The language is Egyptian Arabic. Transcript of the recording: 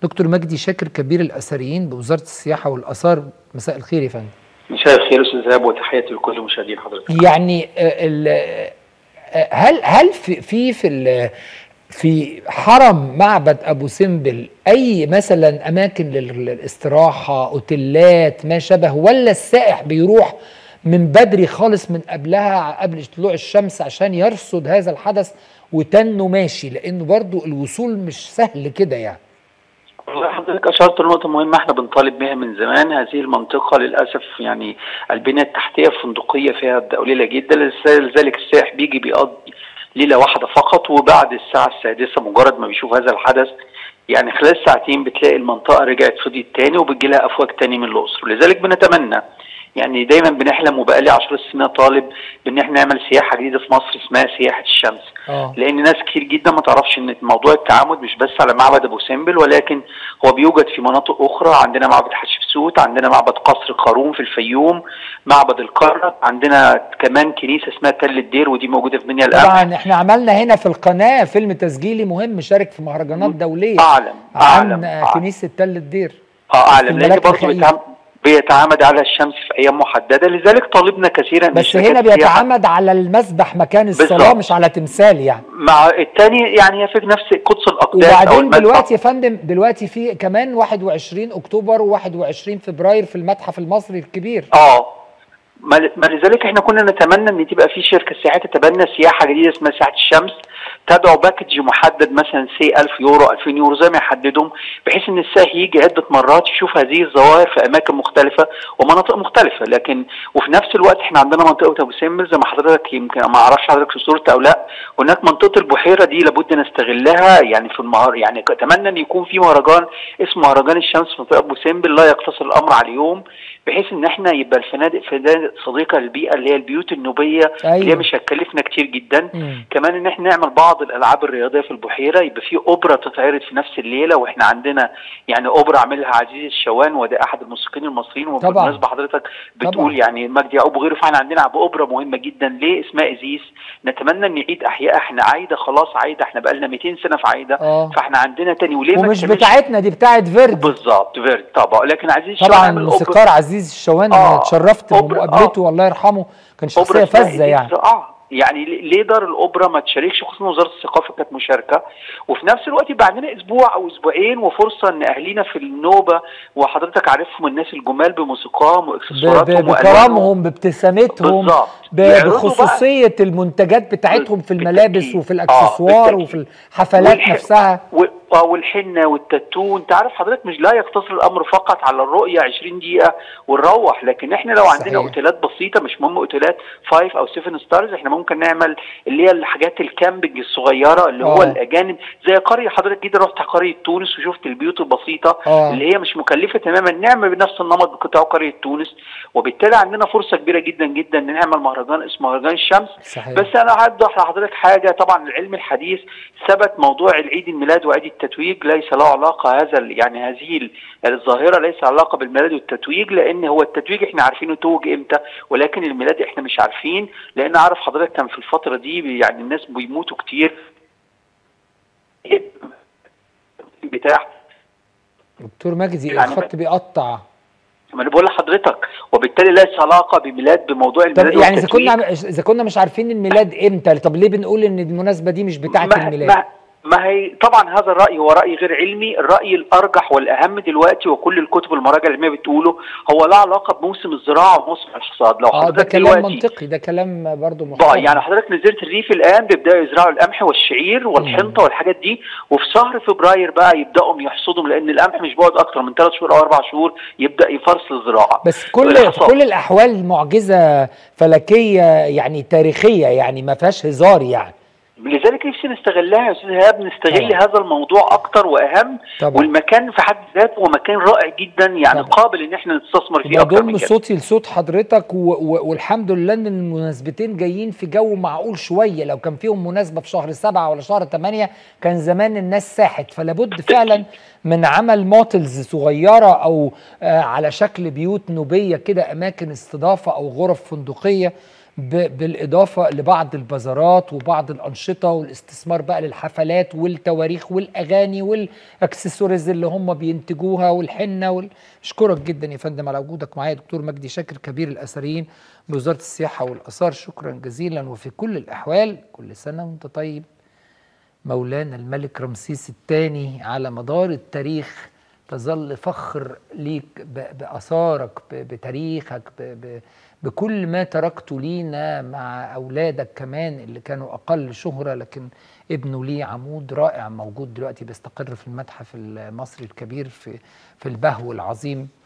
دكتور مجدي شاكر كبير الاثريين بوزاره السياحه والاثار مساء الخير يا فندم مساء الخير استاذ ايهاب وتحياتي لكل مشاهدين حضرتك يعني آه، ال- آه، هل هل في في في ال- في حرم معبد ابو سمبل اي مثلا اماكن لل- للاستراحه اوتيلات ما شابه ولا السائح بيروح من بدري خالص من قبلها قبل طلوع الشمس عشان يرصد هذا الحدث وتنه ماشي لانه برضو الوصول مش سهل كده يعني والله حضرتك اشرت لنقطه مهمه احنا بنطالب بها من زمان هذه المنطقه للاسف يعني البنيه التحتيه الفندقيه فيها قليله جدا لذلك السائح بيجي بيقضي ليله واحده فقط وبعد الساعه السادسه مجرد ما بيشوف هذا الحدث يعني خلال ساعتين بتلاقي المنطقه رجعت فضيت تاني وبتجي لها افواج تاني من الاقصر لذلك بنتمنى يعني دايما بنحلم وبقالي 10 سنين طالب بان احنا نعمل سياحه جديده في مصر اسمها سياحه الشمس اه لان ناس كتير جدا ما تعرفش ان موضوع التعامد مش بس على معبد ابو سمبل ولكن هو بيوجد في مناطق اخرى عندنا معبد حتشبسوت عندنا معبد قصر قارون في الفيوم معبد الكرنك عندنا كمان كنيسه اسمها تل الدير ودي موجوده في بنيا القمح طبعا احنا عملنا هنا في القناه فيلم تسجيلي مهم شارك في مهرجانات دوليه اعلم عن اعلم آه، أعلم. كنيسه تل الدير اه اعلم لان الملاك برضه ميخائيل. بيتعام- بيتعامد على الشمس في ايام محدده لذلك طالبنا كثيرا من بس شركات هنا السياحة. بيتعمد على المسبح مكان الصلاه بالظبط. مش على تمثال يعني مع الثاني يعني هي في نفس قدس الاقداس أو وبعدين المسبح. دلوقتي يا فندم دلوقتي في كمان 21 اكتوبر و21 فبراير في المتحف المصري الكبير اه ما ما لذلك احنا كنا نتمنى ان تبقى في شركه سياحه تتبنى سياحه جديده اسمها سياحه الشمس تدعو باكج محدد مثلا سي 1000 يورو 2000 يورو زي ما يحددهم بحيث ان السائح يجي عده مرات يشوف هذه الظواهر في اماكن مختلفه ومناطق مختلفه لكن وفي نفس الوقت احنا عندنا منطقه ابو سمبل زي ما حضرتك يمكن ما اعرفش حضرتك في صورة او لا هناك منطقه البحيره دي لابد نستغلها يعني في المهار يعني اتمنى ان يكون في مهرجان اسمه مهرجان الشمس في منطقه ابو سمبل لا يقتصر الامر على اليوم بحيث ان احنا يبقى الفنادق فنادق صديقه للبيئه اللي هي البيوت النوبيه اللي هي أيوة. مش هتكلفنا كتير جدا مم. كمان ان احنا نعمل بعض الالعاب الرياضيه في البحيره يبقى في اوبرا تتعرض في نفس الليله واحنا عندنا يعني اوبرا عاملها عزيز الشوان وده احد الموسيقيين المصريين وبالمناسبه حضرتك بتقول طبعاً. يعني مجدي يعقوب وغيره فاحنا عندنا اوبرا مهمه جدا ليه اسمها ازيس نتمنى ان نعيد احيائها احنا عايده خلاص عايده احنا بقالنا 200 سنه في عايده اه فاحنا عندنا تاني وليه ما ومش نكملش- بتاعتنا دي بتاعت فيرد بالظبط فيرد طبعا لكن عزيز الشوان طبعا عامل أوبرا- الموسيقار عزيز الشوان آه، انا اتشرفت أوبرا- بمقابلته الله يرحمه كان شخصيه اوبرا اسمها فذه يعني إليكترا. اه يعني ليه دار الاوبرا ما تشاركش خصوصا وزاره الثقافه كانت مشاركه وفي نفس الوقت يبقى عندنا اسبوع او اسبوعين وفرصه ان اهالينا في النوبه وحضرتك عارفهم الناس الجمال بموسيقاهم ب- واكسسواراتهم ب- وألوانهم. بكرمهم بابتسامتهم بالظبط ب- يعرضوا بقى- بخصوصيه المنتجات بتاعتهم في الملابس بالتأكيد. وفي آه، الاكسسوار بالتأكيد. وفي الحفلات والح- نفسها و- آه، والحنه والتاتو انت عارف حضرتك مش لا يقتصر الامر فقط على الرؤيه 20 دقيقه ونروح لكن احنا لو عندنا صحيح. اوتيلات بسيطه مش مهم اوتيلات 5 او 7 ستارز احنا ممكن نعمل اللي هي الحاجات الكامبنج الصغيره اللي هو آه. الاجانب زي قريه حضرتك كده رحت قريه تونس وشفت البيوت البسيطه آه. اللي هي مش مكلفه تماما نعمل بنفس النمط بتاع قريه تونس وبالتالي عندنا فرصه كبيره جدا جدا ان نعمل مهرجان اسمه مهرجان الشمس صحيح بس انا هوضح لحضرتك حاجه طبعا العلم الحديث ثبت موضوع العيد الميلاد وعيد التتويج ليس له علاقه هذا ال- يعني هذه ال- الظاهره ليس علاقه بالميلاد والتتويج لان هو التتويج احنا عارفينه توج امتى ولكن الميلاد احنا مش عارفين لان عارف حضرتك كان في الفتره دي بي- يعني الناس بيموتوا كتير بتاع دكتور مجدي يعني الخط بيقطع ما انا بقول لحضرتك وبالتالي ليس علاقه بميلاد بموضوع طب الميلاد يعني اذا والتتويج. كنا اذا كنا مش عارفين الميلاد امتى طب ليه بنقول ان المناسبه دي مش بتاعه ما الميلاد ما ما هي طبعا هذا الراي هو راي غير علمي الراي الارجح والاهم دلوقتي وكل الكتب المراجع العلميه بتقوله هو له علاقه بموسم الزراعه وموسم الحصاد لو اه ده حضرتك كلام دلوقتي منطقي ده كلام برضه ضاع محترم يعني حضرتك نزلت الريف الان بيبداوا يزرعوا القمح والشعير والحنطه والحاجات دي وفي شهر فبراير بقى يبداوا يحصدوا لان القمح مش بيقعد اكتر من ثلاث شهور او اربع شهور يبدا يفرسل الزراعه بس في كل في والحصاد. كل الاحوال معجزه فلكيه يعني تاريخيه يعني ما فيهاش هزار يعني لذلك نفسي نستغلها يا استاذ ايهاب نستغل طبعا. هذا الموضوع اكتر واهم طبعا والمكان في حد ذاته هو مكان رائع جدا يعني طبعا. قابل ان احنا نستثمر فيه اكتر بضم من كده صوتي لصوت حضرتك و... و... والحمد لله ان المناسبتين جايين في جو معقول شويه لو كان فيهم مناسبه في شهر سبعة ولا شهر ثمانية كان زمان الناس ساحت فلابد فعلا من عمل موتلز صغيره او آه على شكل بيوت نوبيه كده اماكن استضافه او غرف فندقيه ب- بالاضافه لبعض البازارات وبعض الانشطه والاستثمار بقى للحفلات والتواريخ والاغاني والاكسسوارز اللي هم بينتجوها والحنه وال... اشكرك جدا يا فندم على وجودك معايا دكتور مجدي شاكر كبير الاثريين بوزاره السياحه والاثار شكرا جزيلا وفي كل الاحوال كل سنه وانت طيب مولانا الملك رمسيس الثاني على مدار التاريخ تظل فخر ليك ب- بآثارك ب- بتاريخك ب- ب- بكل ما تركته لينا مع أولادك كمان اللي كانوا أقل شهرة لكن ابنه ليه عمود رائع موجود دلوقتي بيستقر في المتحف المصري الكبير في في البهو العظيم